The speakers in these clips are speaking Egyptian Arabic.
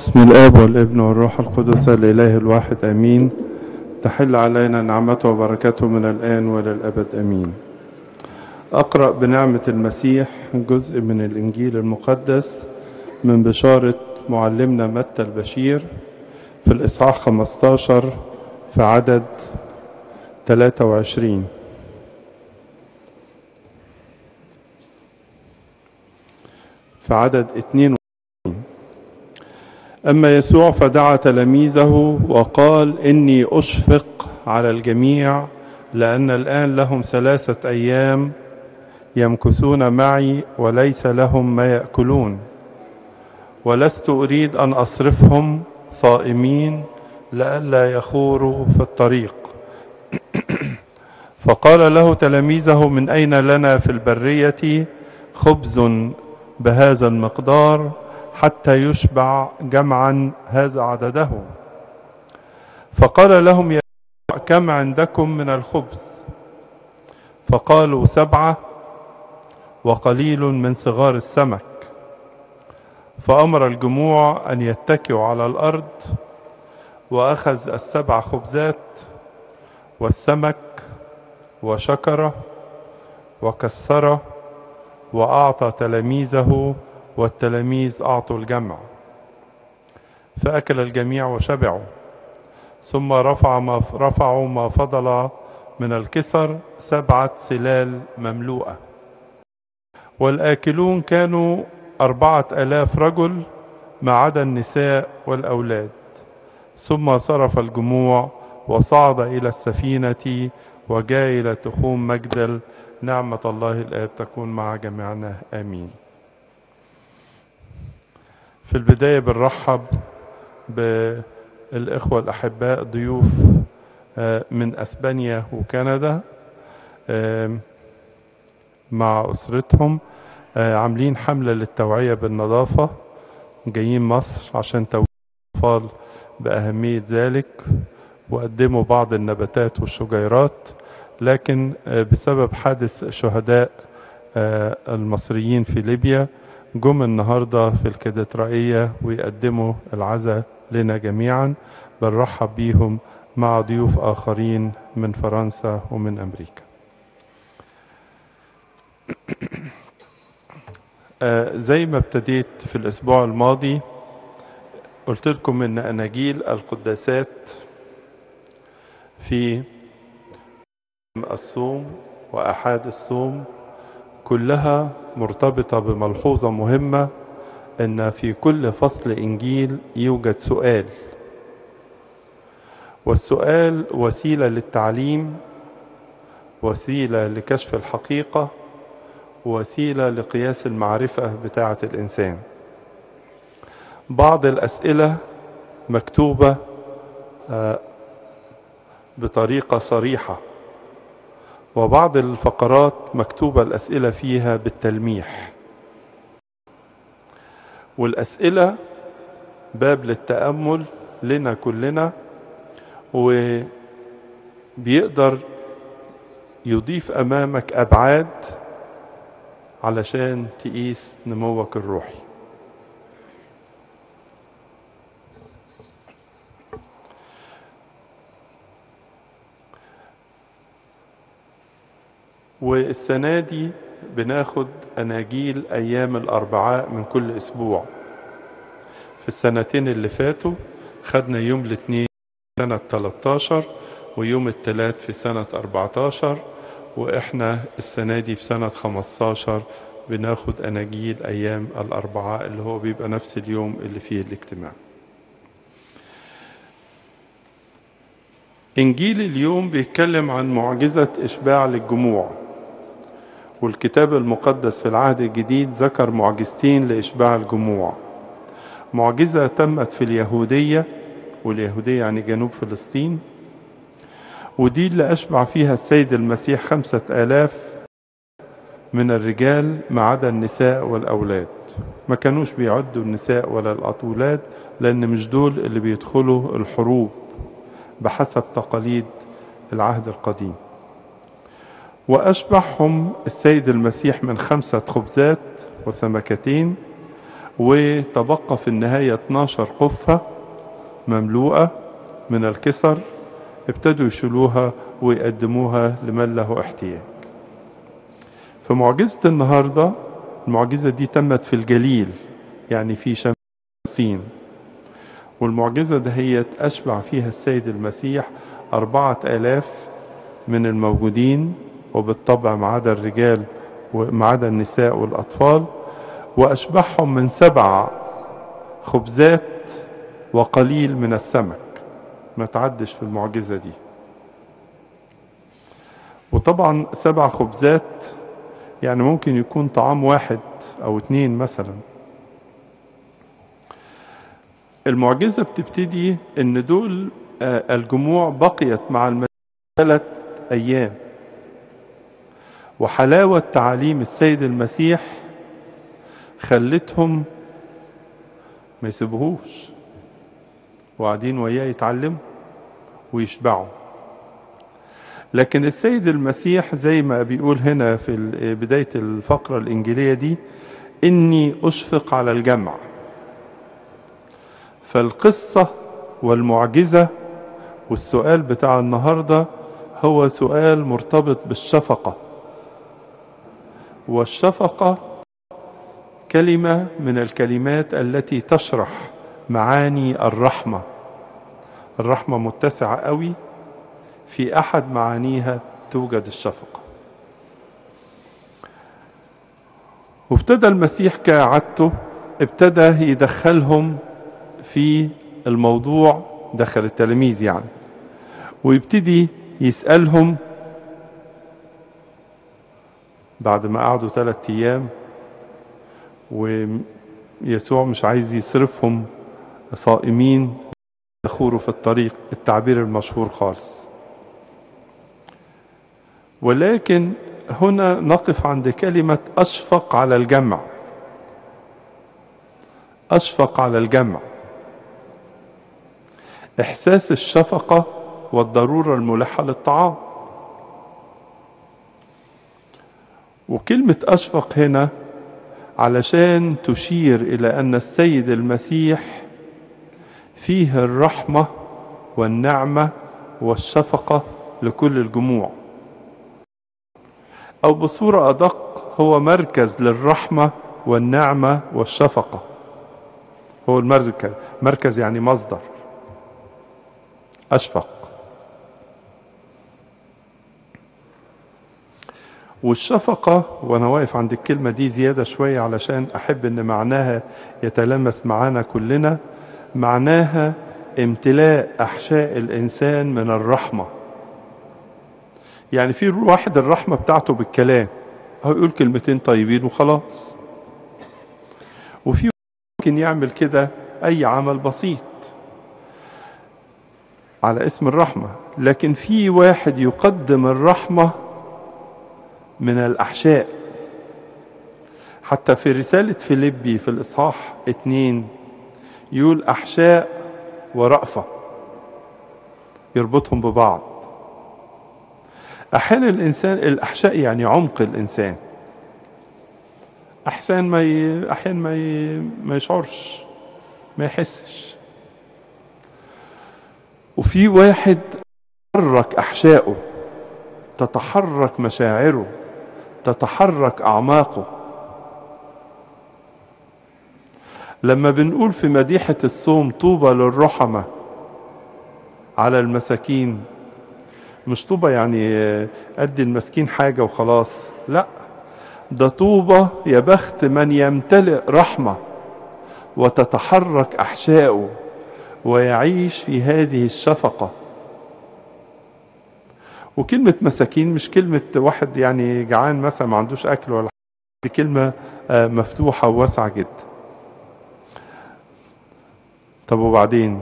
بسم الآب والابن والروح القدس الإله الواحد آمين تحل علينا نعمته وبركاته من الآن وللأبد آمين أقرأ بنعمة المسيح جزء من الإنجيل المقدس من بشارة معلمنا متى البشير في الإصحاح 15 في عدد 23 في عدد 22 أما يسوع فدعا تلاميذه وقال إني أشفق على الجميع لأن الآن لهم ثلاثة أيام يمكثون معي وليس لهم ما يأكلون ولست أريد أن أصرفهم صائمين لئلا يخوروا في الطريق فقال له تلاميذه من أين لنا في البرية خبز بهذا المقدار حتى يشبع جمعا هذا عدده فقال لهم يا كم عندكم من الخبز فقالوا سبعة وقليل من صغار السمك فأمر الجموع أن يتكئوا على الأرض وأخذ السبع خبزات والسمك وشكره وكسره وأعطى تلاميذه والتلاميذ أعطوا الجمع فأكل الجميع وشبعوا ثم رفع ما رفعوا ما فضل من الكسر سبعة سلال مملوءة والآكلون كانوا أربعة آلاف رجل ما عدا النساء والأولاد ثم صرف الجموع وصعد إلى السفينة وجاء إلى تخوم مجدل نعمة الله الآب تكون مع جميعنا آمين في البداية بنرحب بالإخوة الأحباء ضيوف من أسبانيا وكندا مع أسرتهم عاملين حملة للتوعية بالنظافة جايين مصر عشان توعية الأطفال بأهمية ذلك وقدموا بعض النباتات والشجيرات لكن بسبب حادث شهداء المصريين في ليبيا جم النهاردة في الكاتدرائية ويقدموا العزاء لنا جميعا بنرحب بيهم مع ضيوف آخرين من فرنسا ومن أمريكا زي ما ابتديت في الأسبوع الماضي قلت لكم إن أناجيل القداسات في الصوم وأحاد الصوم كلها مرتبطة بملحوظة مهمة أن في كل فصل إنجيل يوجد سؤال والسؤال وسيلة للتعليم وسيلة لكشف الحقيقة وسيلة لقياس المعرفة بتاعة الإنسان بعض الأسئلة مكتوبة بطريقة صريحة وبعض الفقرات مكتوبة الأسئلة فيها بالتلميح والأسئلة باب للتأمل لنا كلنا وبيقدر يضيف أمامك أبعاد علشان تقيس نموك الروحي والسنة دي بناخد أناجيل أيام الأربعاء من كل أسبوع في السنتين اللي فاتوا خدنا يوم الاثنين سنة 13 ويوم الثلاث في سنة 14 وإحنا السنة دي في سنة 15 بناخد أناجيل أيام الأربعاء اللي هو بيبقى نفس اليوم اللي فيه الاجتماع إنجيل اليوم بيتكلم عن معجزة إشباع للجموع والكتاب المقدس في العهد الجديد ذكر معجزتين لإشباع الجموع معجزة تمت في اليهودية واليهودية يعني جنوب فلسطين ودي اللي أشبع فيها السيد المسيح خمسة آلاف من الرجال ما عدا النساء والأولاد ما كانوش بيعدوا النساء ولا الأولاد لأن مش دول اللي بيدخلوا الحروب بحسب تقاليد العهد القديم وأشبعهم السيد المسيح من خمسة خبزات وسمكتين وتبقى في النهاية 12 قفة مملوءة من الكسر ابتدوا يشيلوها ويقدموها لمن له احتياج في معجزة النهاردة المعجزة دي تمت في الجليل يعني في شمسين والمعجزة دهيت أشبع فيها السيد المسيح أربعة آلاف من الموجودين وبالطبع ما عدا الرجال وما عدا النساء والأطفال وأشبعهم من سبع خبزات وقليل من السمك ما تعدش في المعجزة دي وطبعا سبع خبزات يعني ممكن يكون طعام واحد أو اتنين مثلا المعجزة بتبتدي ان دول الجموع بقيت مع المسيح ثلاث أيام وحلاوة تعاليم السيد المسيح خلتهم ما يسيبوهوش وقاعدين وياه يتعلموا ويشبعوا لكن السيد المسيح زي ما بيقول هنا في بداية الفقرة الإنجيلية دي إني أشفق على الجمع فالقصة والمعجزة والسؤال بتاع النهاردة هو سؤال مرتبط بالشفقة والشفقة كلمة من الكلمات التي تشرح معاني الرحمة الرحمة متسعة قوي في أحد معانيها توجد الشفقة وابتدى المسيح كعادته ابتدى يدخلهم في الموضوع دخل التلاميذ يعني ويبتدي يسألهم بعد ما قعدوا ثلاثة أيام ويسوع مش عايز يصرفهم صائمين يخوروا في الطريق التعبير المشهور خالص ولكن هنا نقف عند كلمة أشفق على الجمع أشفق على الجمع إحساس الشفقة والضرورة الملحة للطعام وكلمة أشفق هنا علشان تشير إلى أن السيد المسيح فيه الرحمة والنعمة والشفقة لكل الجموع أو بصورة أدق هو مركز للرحمة والنعمة والشفقة هو المركز مركز يعني مصدر أشفق والشفقة وأنا واقف عند الكلمة دي زيادة شوية علشان أحب أن معناها يتلمس معانا كلنا معناها امتلاء أحشاء الإنسان من الرحمة يعني في واحد الرحمة بتاعته بالكلام هو يقول كلمتين طيبين وخلاص وفي ممكن يعمل كده أي عمل بسيط على اسم الرحمة لكن في واحد يقدم الرحمة من الأحشاء حتى في رسالة فيليبي في الإصحاح اتنين يقول أحشاء ورأفة يربطهم ببعض أحيانا الإنسان الأحشاء يعني عمق الإنسان أحسن ما ي... أحيانا ما ي... ما يشعرش ما يحسش وفي واحد تتحرك أحشائه تتحرك مشاعره تتحرك أعماقه لما بنقول في مديحة الصوم طوبى للرحمة على المساكين مش طوبى يعني أدي المسكين حاجة وخلاص لا ده طوبى يا بخت من يمتلئ رحمة وتتحرك أحشائه ويعيش في هذه الشفقة وكلمة مساكين مش كلمة واحد يعني جعان مثلا ما عندوش أكل ولا دي كلمة مفتوحة وواسعة جدا طب وبعدين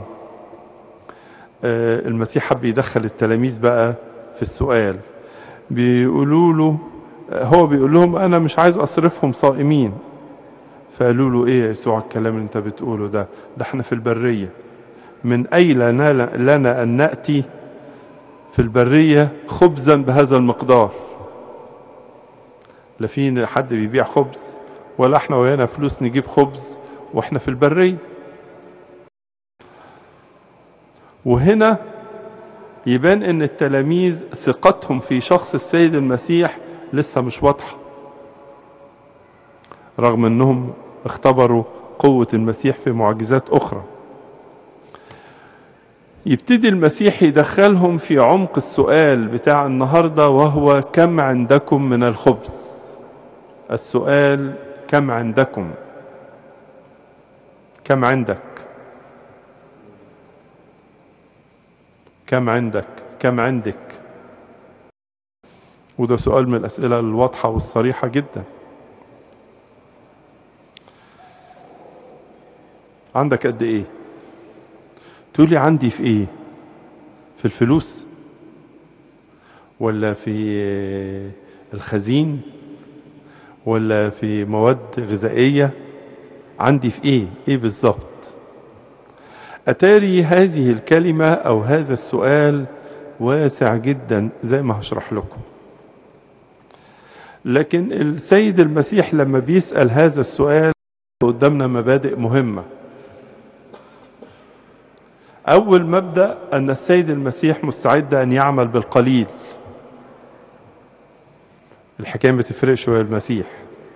المسيح حب يدخل التلاميذ بقى في السؤال بيقولوا له هو بيقول لهم أنا مش عايز أصرفهم صائمين فقالوا له إيه يا يسوع الكلام اللي أنت بتقوله ده ده احنا في البرية من أين لنا أن نأتي في البرية خبزا بهذا المقدار لا في حد بيبيع خبز ولا احنا ويانا فلوس نجيب خبز واحنا في البرية وهنا يبان ان التلاميذ ثقتهم في شخص السيد المسيح لسه مش واضحة رغم انهم اختبروا قوة المسيح في معجزات اخرى يبتدي المسيح يدخلهم في عمق السؤال بتاع النهارده وهو كم عندكم من الخبز السؤال كم عندكم كم عندك كم عندك كم عندك وده سؤال من الأسئلة الواضحة والصريحة جدا عندك قد ايه تقول لي عندي في ايه في الفلوس ولا في الخزين ولا في مواد غذائية عندي في ايه ايه بالظبط اتاري هذه الكلمة او هذا السؤال واسع جدا زي ما هشرح لكم لكن السيد المسيح لما بيسأل هذا السؤال قدامنا مبادئ مهمه أول مبدأ أن السيد المسيح مستعد أن يعمل بالقليل الحكاية ما تفرقش ويا المسيح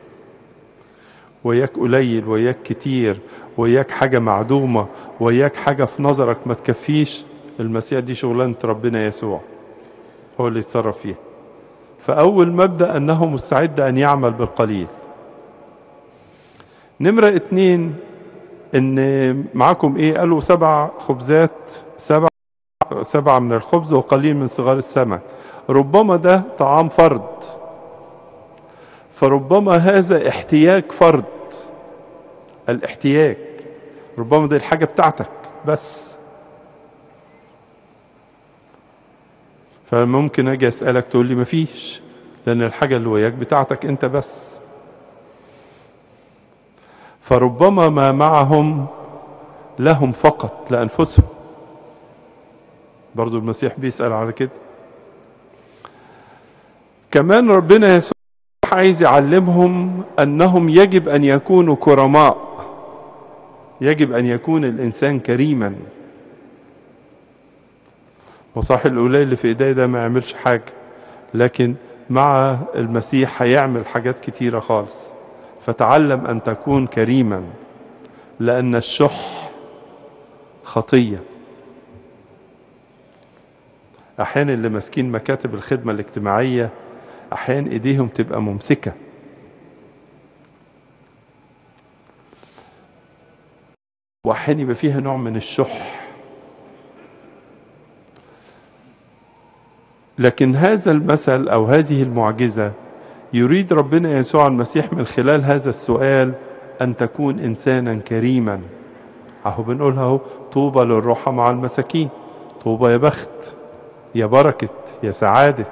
وياك قليل وياك كتير وياك حاجة معدومة وياك حاجة في نظرك ما تكفيش المسيح دي شغلانة ربنا يسوع هو اللي يتصرف فيها فأول مبدأ أنه مستعد أن يعمل بالقليل نمرة اتنين ان معاكم ايه قالوا سبع خبزات سبع سبعة من الخبز وقليل من صغار السمك ربما ده طعام فرد فربما هذا احتياج فرد الاحتياج ربما دي الحاجة بتاعتك بس فممكن اجي اسألك تقول لي مفيش لان الحاجة اللي وياك بتاعتك انت بس فربما ما معهم لهم فقط لأنفسهم برضو المسيح بيسأل على كده كمان ربنا يسوع عايز يعلمهم أنهم يجب أن يكونوا كرماء يجب أن يكون الإنسان كريما وصاحب القليل اللي في إيديه ده ما يعملش حاجة لكن مع المسيح هيعمل حاجات كتيرة خالص فتعلم ان تكون كريما لان الشح خطيه احيانا اللي ماسكين مكاتب الخدمه الاجتماعيه احيانا ايديهم تبقى ممسكه واحيانا يبقى فيها نوع من الشح لكن هذا المثل او هذه المعجزه يريد ربنا يسوع المسيح من خلال هذا السؤال أن تكون إنسانا كريما أهو بنقولها أهو طوبى للروحة مع المساكين طوبى يا بخت يا بركة يا سعادة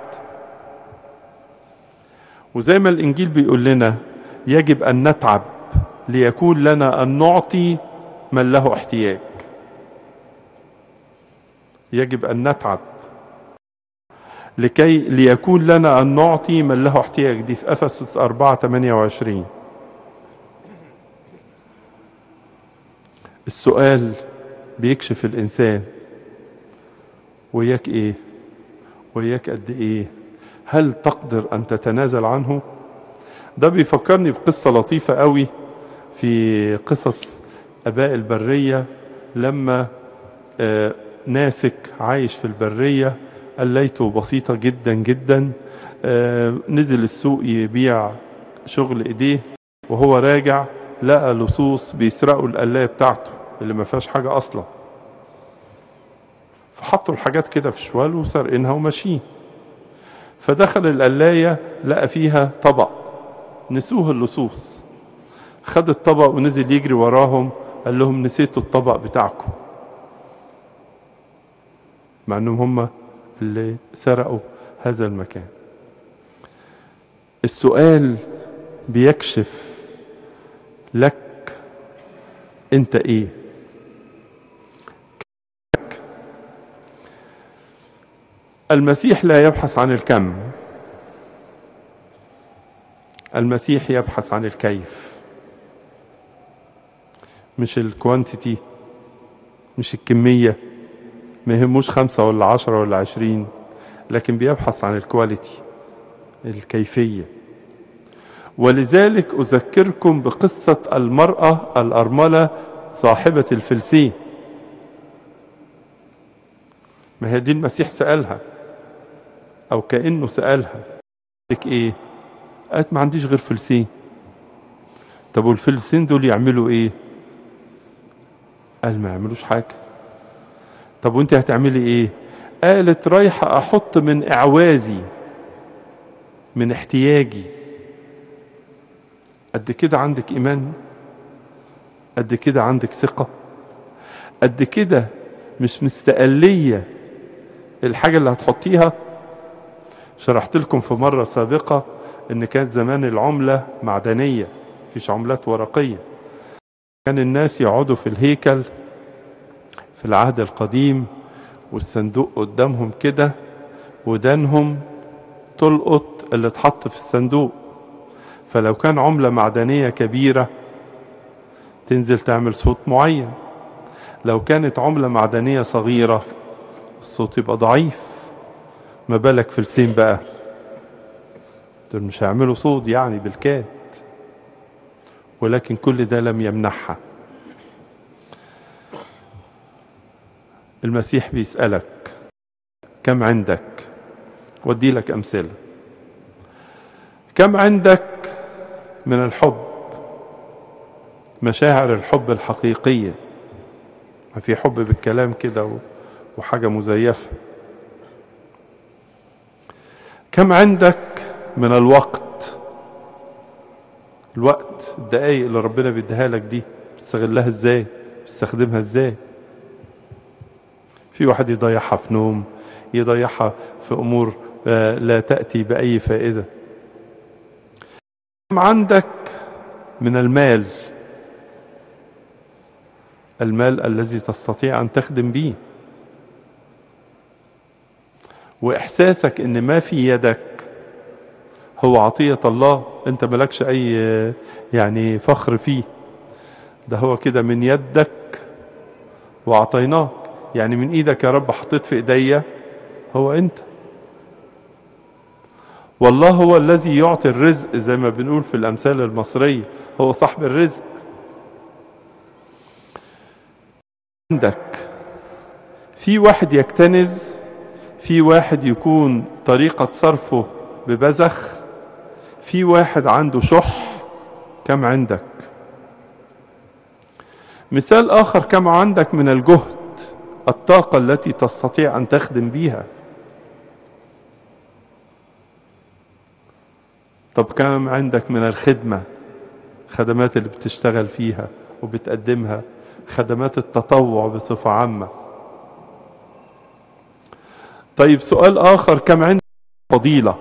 وزي ما الإنجيل بيقول لنا يجب أن نتعب ليكون لنا أن نعطي من له احتياج يجب أن نتعب لكي ليكون لنا أن نعطي من له احتياج دي في أفسس 4 28 السؤال بيكشف الإنسان وياك إيه وياك قد إيه هل تقدر أن تتنازل عنه ده بيفكرني بقصة لطيفة قوي في قصص أباء البرية لما آه ناسك عايش في البرية قليته بسيطة جدا جدا آه نزل السوق يبيع شغل ايديه وهو راجع لقى لصوص بيسرقوا القلاية بتاعته اللي ما فيهاش حاجة أصلا فحطوا الحاجات كده في شوال وسرقينها وماشيين فدخل القلاية لقى فيها طبق نسوه اللصوص خد الطبق ونزل يجري وراهم قال لهم نسيتوا الطبق بتاعكم مع انهم هم اللي سرقوا هذا المكان السؤال بيكشف لك انت ايه المسيح لا يبحث عن الكم المسيح يبحث عن الكيف مش الكوانتيتي مش الكمية ما يهموش خمسة ولا عشرة ولا عشرين لكن بيبحث عن الكواليتي الكيفية ولذلك أذكركم بقصة المرأة الأرملة صاحبة الفلسين ما هي دي المسيح سألها أو كأنه سألها لك إيه قالت ما عنديش غير فلسين طب والفلسين دول يعملوا إيه قال ما يعملوش حاجة طب وانت هتعملي ايه قالت رايحة احط من اعوازي من احتياجي قد كده عندك ايمان قد كده عندك ثقة قد كده مش مستقلية الحاجة اللي هتحطيها شرحت لكم في مرة سابقة ان كانت زمان العملة معدنية مفيش عملات ورقية كان الناس يقعدوا في الهيكل في العهد القديم والصندوق قدامهم كده ودانهم تلقط اللي اتحط في الصندوق فلو كان عملة معدنية كبيرة تنزل تعمل صوت معين لو كانت عملة معدنية صغيرة الصوت يبقى ضعيف ما بالك في السين بقى دول مش هيعملوا صوت يعني بالكاد ولكن كل ده لم يمنعها المسيح بيسألك كم عندك ودي لك أمثلة كم عندك من الحب مشاعر الحب الحقيقية ما في حب بالكلام كده وحاجة مزيفة كم عندك من الوقت الوقت الدقايق اللي ربنا بيديها لك دي بتستغلها ازاي بتستخدمها ازاي في واحد يضيعها في نوم يضيعها في امور لا تاتي باي فائده كم عندك من المال المال الذي تستطيع ان تخدم به واحساسك ان ما في يدك هو عطيه الله انت ملكش اي يعني فخر فيه ده هو كده من يدك واعطيناك يعني من ايدك يا رب حطيت في ايديا هو انت والله هو الذي يعطي الرزق زي ما بنقول في الامثال المصريه هو صاحب الرزق عندك في واحد يكتنز في واحد يكون طريقه صرفه ببذخ في واحد عنده شح كم عندك مثال اخر كم عندك من الجهد الطاقة التي تستطيع أن تخدم بيها طب كم عندك من الخدمة خدمات اللي بتشتغل فيها وبتقدمها خدمات التطوع بصفة عامة طيب سؤال آخر كم عندك فضيلة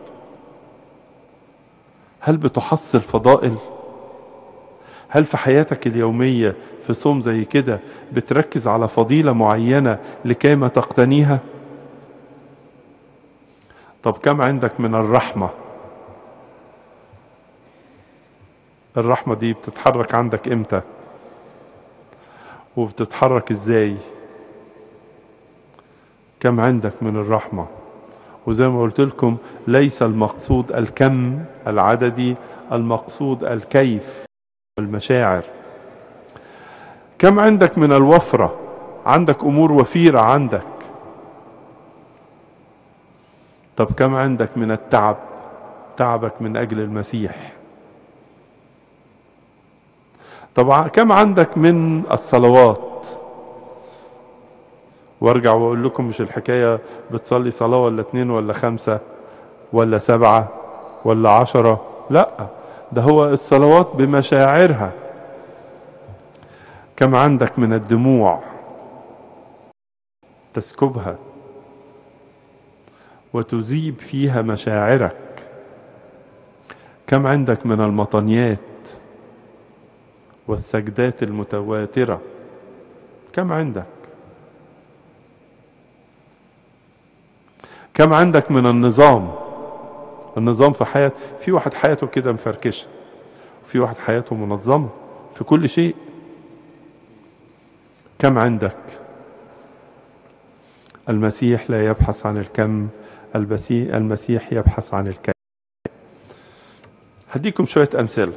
هل بتحصل فضائل هل في حياتك اليومية في صوم زي كده بتركز على فضيلة معينة لكيما تقتنيها طب كم عندك من الرحمة الرحمة دي بتتحرك عندك امتى وبتتحرك ازاي كم عندك من الرحمة وزي ما قلت لكم ليس المقصود الكم العددي المقصود الكيف والمشاعر كم عندك من الوفرة عندك أمور وفيرة عندك طب كم عندك من التعب تعبك من أجل المسيح طبعا كم عندك من الصلوات وارجع واقول لكم مش الحكاية بتصلي صلاة ولا اتنين ولا خمسة ولا سبعة ولا عشرة لا ده هو الصلوات بمشاعرها كم عندك من الدموع تسكبها وتذيب فيها مشاعرك كم عندك من المطنيات والسجدات المتواترة كم عندك كم عندك من النظام النظام في حياة في واحد حياته كده مفركشة وفي واحد حياته منظمة في كل شيء كم عندك المسيح لا يبحث عن الكم المسيح يبحث عن الكم هديكم شوية أمثلة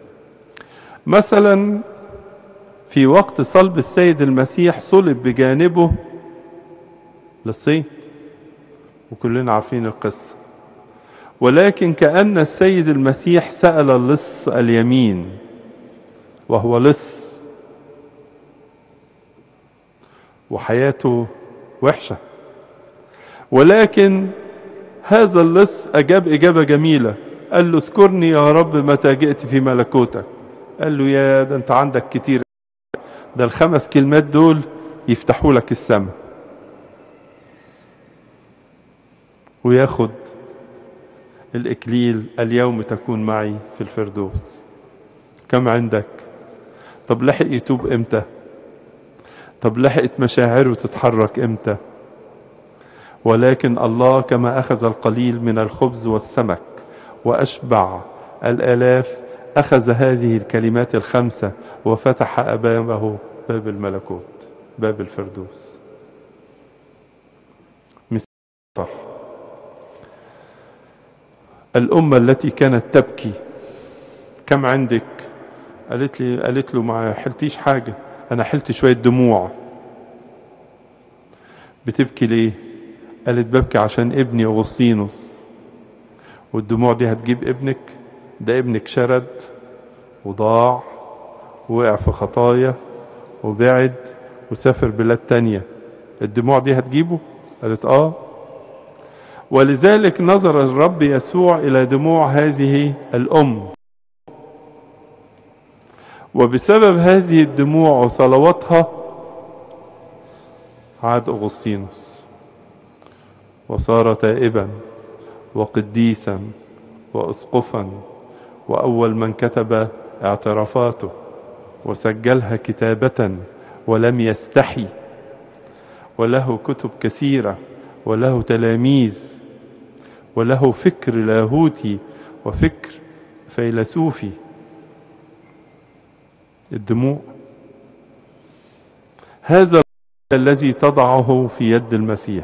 مثلا في وقت صلب السيد المسيح صلب بجانبه للصين وكلنا عارفين القصة ولكن كأن السيد المسيح سأل اللص اليمين وهو لص وحياته وحشة ولكن هذا اللص أجاب إجابة جميلة قال له اذكرني يا رب متى جئت في ملكوتك قال له يا ده انت عندك كتير ده الخمس كلمات دول يفتحوا لك السماء وياخد الإكليل اليوم تكون معي في الفردوس كم عندك طب لحق يتوب امتى طب لحقت مشاعره تتحرك امتى ولكن الله كما أخذ القليل من الخبز والسمك وأشبع الآلاف أخذ هذه الكلمات الخمسة وفتح أمامه باب الملكوت باب الفردوس مصر الأمة التي كانت تبكي كم عندك قالت لي قالت له ما حلتيش حاجة أنا حلت شوية دموع بتبكي ليه قالت ببكي عشان ابني أغسطينوس والدموع دي هتجيب ابنك ده ابنك شرد وضاع وقع في خطايا وبعد وسافر بلاد تانية الدموع دي هتجيبه قالت اه ولذلك نظر الرب يسوع إلى دموع هذه الأم وبسبب هذه الدموع وصلواتها عاد أغسطينوس وصار تائبا وقديسا وأسقفا وأول من كتب اعترافاته وسجلها كتابة ولم يستحي وله كتب كثيرة وله تلاميذ وله فكر لاهوتي وفكر فيلسوفي الدموع هذا الذي تضعه في يد المسيح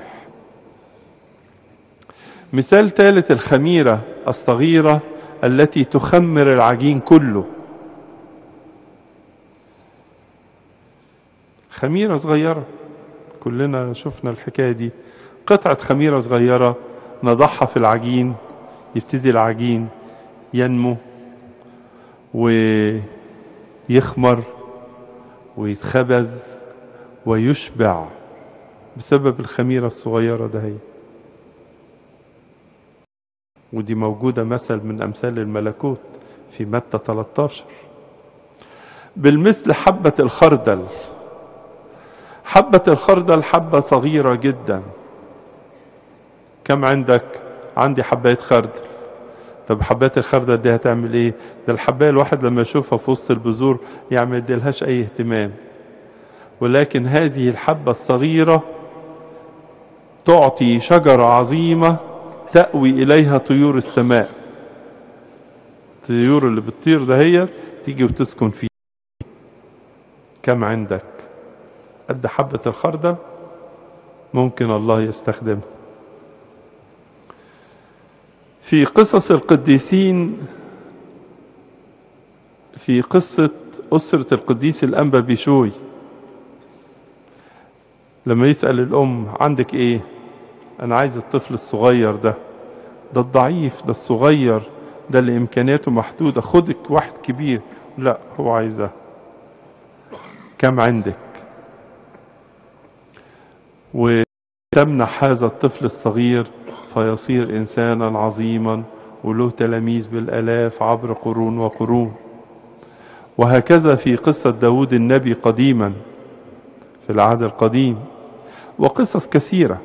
مثال ثالث الخميرة الصغيرة التي تخمر العجين كله خميرة صغيرة كلنا شفنا الحكاية دي قطعة خميرة صغيرة نضعها في العجين يبتدي العجين ينمو ويخمر ويتخبز ويشبع بسبب الخميرة الصغيرة ده هي ودي موجودة مثل من أمثال الملكوت في متى 13 بالمثل حبة الخردل حبة الخردل حبة صغيرة جدا كم عندك عندي حباية خردل طب حبات الخردل دي هتعمل ايه ده الحباية الواحد لما يشوفها في وسط البذور يعني ما يديلهاش اي اهتمام ولكن هذه الحبة الصغيرة تعطي شجرة عظيمة تأوي إليها طيور السماء الطيور اللي بتطير دهيت تيجي وتسكن فيه كم عندك قد حبة الخردل ممكن الله يستخدمها في قصص القديسين في قصة أسرة القديس الأنبا بيشوي لما يسأل الأم عندك إيه أنا عايز الطفل الصغير ده ده الضعيف ده الصغير ده اللي إمكانياته محدودة خدك واحد كبير لا هو عايزه كم عندك وتمنح هذا الطفل الصغير فيصير إنسانا عظيما وله تلاميذ بالآلاف عبر قرون وقرون وهكذا في قصة داود النبي قديما في العهد القديم وقصص كثيرة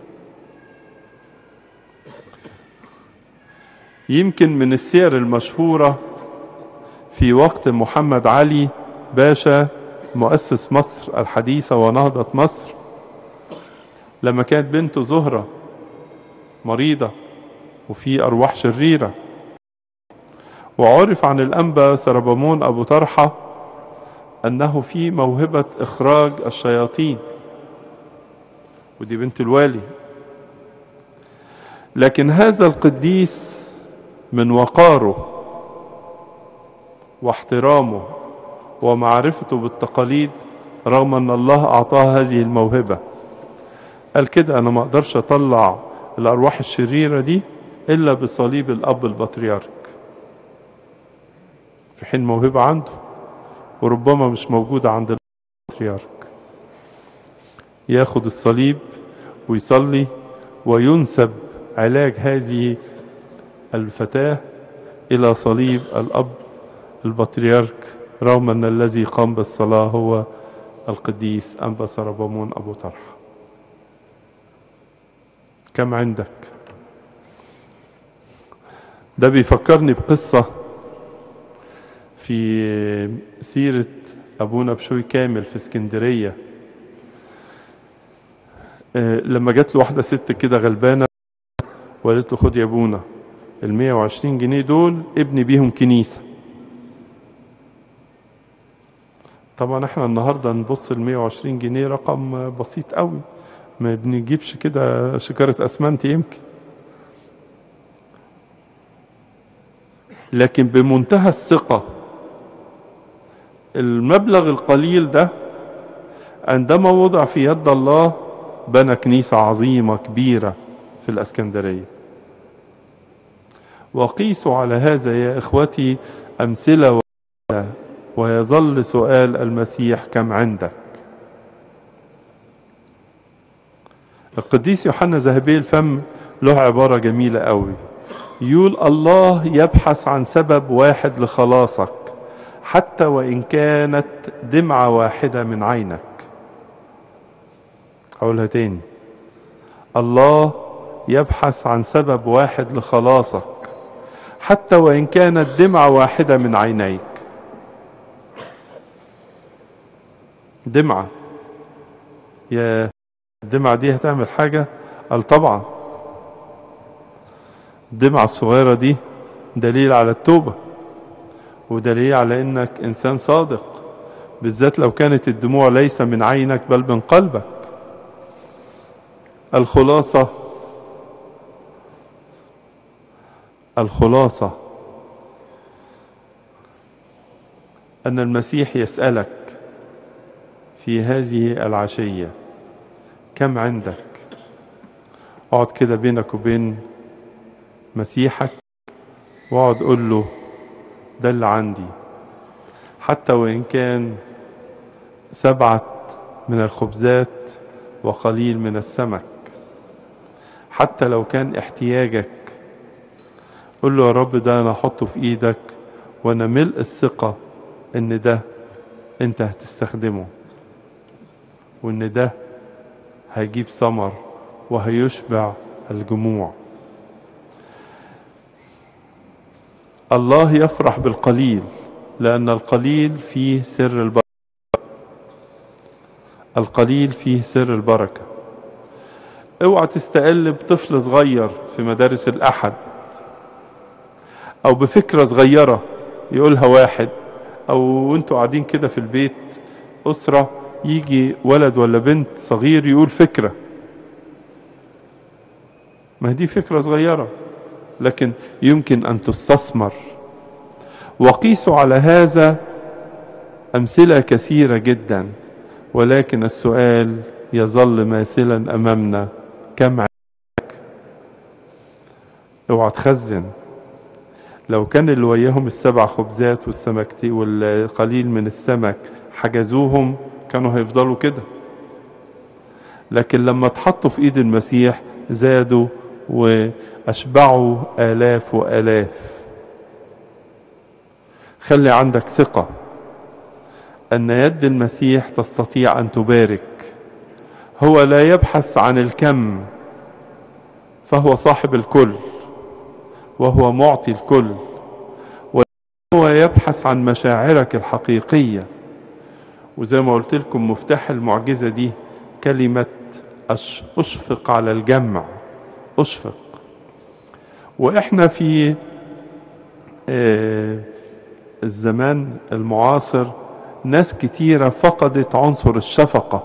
يمكن من السير المشهورة في وقت محمد علي باشا مؤسس مصر الحديثة ونهضة مصر لما كانت بنته زهرة مريضة وفي أرواح شريرة وعرف عن الأنبا سربمون أبو طرحة أنه في موهبة إخراج الشياطين ودي بنت الوالي لكن هذا القديس من وقاره واحترامه ومعرفته بالتقاليد رغم ان الله اعطاه هذه الموهبه قال كده انا ما اقدرش اطلع الارواح الشريره دي الا بصليب الاب البطريرك في حين موهبه عنده وربما مش موجوده عند البطريرك ياخد الصليب ويصلي وينسب علاج هذه الفتاه الى صليب الاب البطريرك رغم ان الذي قام بالصلاه هو القديس انبا سربامون ابو طرحه كم عندك ده بيفكرني بقصه في سيره ابونا بشوي كامل في اسكندريه لما جات له واحده ست كده غلبانه وقالت له خد يا ابونا ال 120 جنيه دول ابني بيهم كنيسه طبعا احنا النهارده نبص ال 120 جنيه رقم بسيط قوي ما بنجيبش كده شجره اسمنت يمكن لكن بمنتهى الثقه المبلغ القليل ده عندما وضع في يد الله بنى كنيسه عظيمه كبيره في الاسكندريه وقيسوا على هذا يا اخوتي امثله ويظل سؤال المسيح كم عندك القديس يوحنا ذهبي الفم له عبارة جميلة قوي يقول الله يبحث عن سبب واحد لخلاصك حتى وإن كانت دمعة واحدة من عينك أقولها تاني الله يبحث عن سبب واحد لخلاصك حتى وإن كانت دمعة واحدة من عينيك دمعة يا الدمعة دي هتعمل حاجة قال طبعا الدمعة الصغيرة دي دليل على التوبة ودليل على انك انسان صادق بالذات لو كانت الدموع ليس من عينك بل من قلبك الخلاصة الخلاصة أن المسيح يسألك في هذه العشية كم عندك اقعد كده بينك وبين مسيحك واقعد قول له ده اللي عندي حتى وإن كان سبعة من الخبزات وقليل من السمك حتى لو كان احتياجك قل له يا رب ده انا احطه في ايدك وانا ملء الثقة ان ده انت هتستخدمه وان ده هيجيب ثمر وهيشبع الجموع الله يفرح بالقليل لأن القليل فيه سر البركة القليل فيه سر البركة اوعى تستقل بطفل صغير في مدارس الأحد أو بفكرة صغيرة يقولها واحد أو انتوا قاعدين كده في البيت أسرة يجي ولد ولا بنت صغير يقول فكرة ما دي فكرة صغيرة لكن يمكن أن تستثمر وقيسوا على هذا أمثلة كثيرة جدا ولكن السؤال يظل ماثلا أمامنا كم عندك اوعى تخزن لو كان اللي وياهم السبع خبزات والسمك والقليل من السمك حجزوهم كانوا هيفضلوا كده لكن لما اتحطوا في ايد المسيح زادوا واشبعوا الاف والاف خلي عندك ثقه ان يد المسيح تستطيع ان تبارك هو لا يبحث عن الكم فهو صاحب الكل وهو معطي الكل وهو يبحث عن مشاعرك الحقيقيه وزي ما قلت لكم مفتاح المعجزه دي كلمه اشفق على الجمع اشفق واحنا في الزمان المعاصر ناس كتيرة فقدت عنصر الشفقة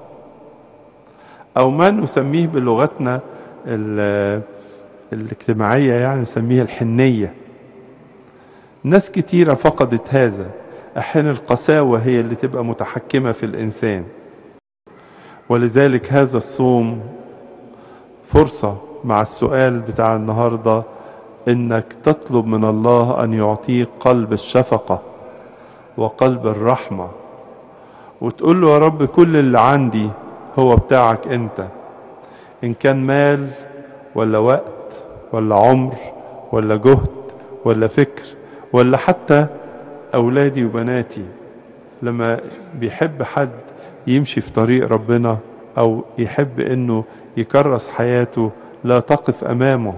أو ما نسميه بلغتنا ال- الاجتماعية يعني نسميه الحنية ناس كتيرة فقدت هذا أحيانا القساوة هي اللي تبقى متحكمة في الإنسان ولذلك هذا الصوم فرصة مع السؤال بتاع النهاردة إنك تطلب من الله أن يعطيك قلب الشفقة وقلب الرحمة وتقول له يا رب كل اللي عندي هو بتاعك أنت إن كان مال ولا وقت ولا عمر ولا جهد ولا فكر ولا حتى أولادي وبناتي لما بيحب حد يمشي في طريق ربنا أو يحب إنه يكرس حياته لا تقف أمامه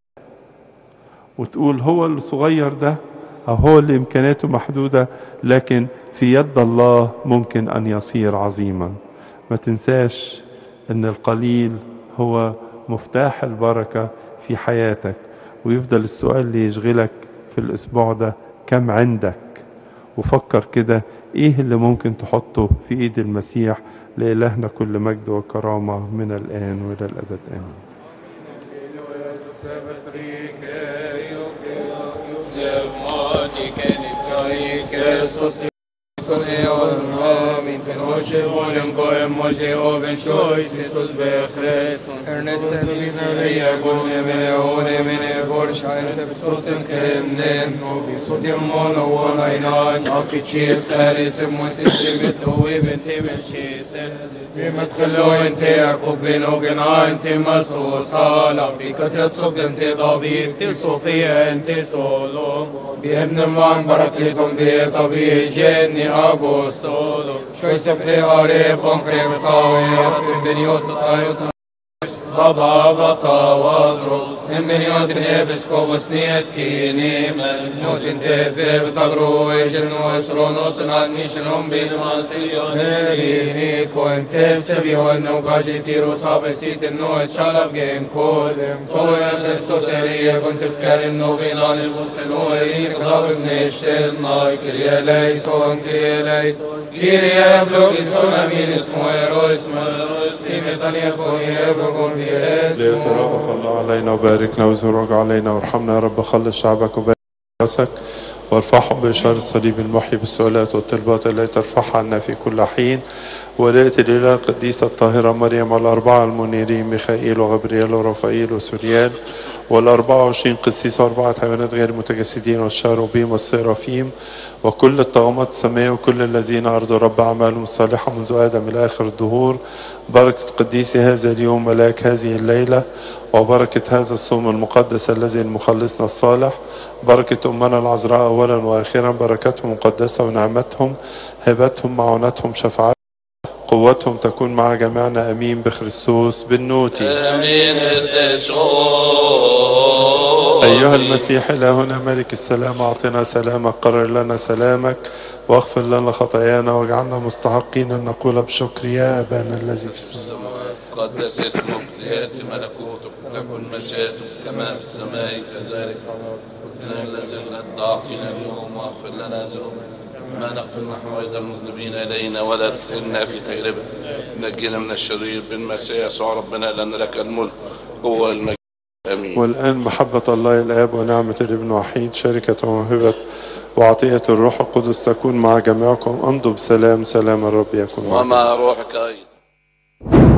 وتقول هو الصغير ده أو هو اللي إمكاناته محدودة لكن في يد الله ممكن أن يصير عظيما ما تنساش أن القليل هو مفتاح البركة في حياتك ويفضل السؤال اللي يشغلك في الأسبوع ده كم عندك وفكر كده إيه اللي ممكن تحطه في إيد المسيح لإلهنا كل مجد وكرامة من الآن وإلى الأبد آمين Ernest Vina Gune Mene Mene Borshai Tepsoten Kemnen Nobi Sotim Mono Wona Inan Akichir Kharis Musis Bitowi Binti Meshisen بما تخلوا انت يعقوب بن وقنا انت مسو صالح بك تصب انت ضبيب انت صوفيا انت سولو بابن المعن بركتهم بي طبيعي جني ابو ستولو شوي سفري قريب قنفري مطاوي رتب بنيوت طايوت بابا بطا واضرب من بنيوت الابس كوبس نيت كيني من نوت انت في بتغرو ويجن ويسرون وصنع نيشنهم بين مالسيون هيري كوينت سبي ونو قاجي تيرو صاب سيت النو شالف جيم كول تو يا خريستوس هري كنت بكلم نو بينان الملك نو هري قلب نشتل ناي كريا ليسون كريا ليسون كريا بلوك اسم امين اسمه ايرو اسمه ايرو اسمه تانيا كوني يبقون في اسمه ليترأف الله علينا وباركنا وزرق علينا وارحمنا يا رب خلص شعبك وبارك راسك وارفعهم بإشارة الصليب المحيي بالسؤالات والطلبات التي ترفعها عنا في كل حين وليأتي الإله القديسة الطاهرة مريم والأربعة المنيرين ميخائيل وغبريال ورفائيل وسوريان والأربعة وعشرين قسيس وأربعة حيوانات غير متجسدين والشاروبيم والسيرافيم وكل الطغمات السماء وكل الذين أرضوا رب أعمالهم الصالحة منذ آدم إلى آخر الدهور بركة قديس هذا اليوم ملاك هذه الليلة وبركة هذا الصوم المقدس الذي المخلصنا الصالح بركة أمنا العذراء أولا وآخرا بركتهم مقدسة ونعمتهم هبتهم معونتهم شفاعتهم قوتهم تكون مع جميعنا أمين بخريستوس بالنوتي امين أيها المسيح إلهنا ملك السلام أعطنا سلامك قرر لنا سلامك واغفر لنا خطايانا واجعلنا مستحقين أن نقول بشكر يا أبانا الذي في السماء قدس اسمك لياتي ملكوتك تكن مشيئتك كما في السماء كذلك خبزنا الذي الغد اعطينا اليوم واغفر لنا ذنوبنا كما نغفر نحن ايضا المذنبين الينا ولا تدخلنا في تجربه نجينا من الشرير بالمسيح يسوع ربنا لان لك الملك هو المجد امين والآن محبة الله الآب ونعمة الابن وحيد شركة وموهبة وعطية الروح القدس تكون مع جميعكم أمضوا بسلام سلام الرب يكون معكم ومع روحك ايضا